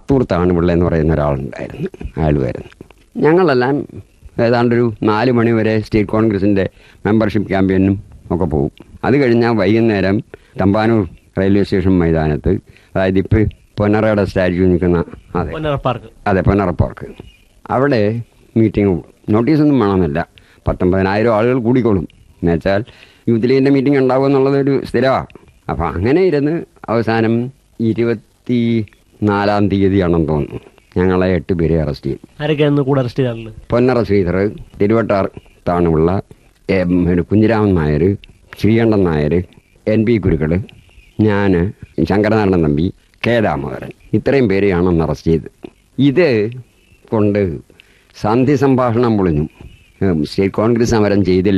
പുത്തൂർ താണുപിള്ള എന്ന് പറയുന്ന ഒരാളുണ്ടായിരുന്നു അയാൾ വരുന്നു ഞങ്ങളെല്ലാം ഏതാണ്ടൊരു നാല് മണി വരെ സ്റ്റേറ്റ് കോൺഗ്രസിൻ്റെ മെമ്പർഷിപ്പ് ക്യാമ്പയിനും ഒക്കെ പോകും അത് കഴിഞ്ഞാൽ വൈകുന്നേരം തമ്പാനൂർ റെയിൽവേ സ്റ്റേഷൻ മൈതാനത്ത് അതായത് ഇപ്പോൾ പൊന്നറയുടെ സ്റ്റാച്യു നിൽക്കുന്ന അതെ പൊന്നറ പാർക്ക് അതെ പൊന്നറ പാർക്ക് അവിടെ മീറ്റിംഗ് നോട്ടീസൊന്നും വേണമെന്നില്ല പത്തൊമ്പതിനായിരം ആളുകൾ കൂടിക്കോളും എന്നുവെച്ചാൽ യൂത്ത് ലീഗിൻ്റെ മീറ്റിംഗ് ഉണ്ടാവും എന്നുള്ളത് ഒരു സ്ഥിരമാണ് അപ്പോൾ അങ്ങനെ ഇരുന്ന് അവസാനം ഇരുപത്തി നാലാം തീയതിയാണെന്ന് തോന്നുന്നു ഞങ്ങളെ എട്ട് പേരെ അറസ്റ്റ് ചെയ്യും ആരൊക്കെയായിരുന്നു കൂടെ അറസ്റ്റ് ചെയ്താളുള്ളത് പൊന്നറ ശ്രീധർ തിരുവട്ടാർ താണുള്ള എം, പിന്നെ കുഞ്ഞിരാമൻ നായർ ശ്രീകണ്ഠൻ നായർ എൻ പി കുരുക്കൾ ഞാൻ ശങ്കരനാരായണൻ തമ്പി കെ ദാമോദരൻ ഇത്രയും പേരെയാണ് അന്ന് അറസ്റ്റ് ചെയ്തത് ഇത് കൊണ്ട് സന്ധി സംഭാഷണം പൊളിഞ്ഞു ഉം, സ്റ്റേറ്റ് കോൺഗ്രസ് സമരം ചെയ്തില്ല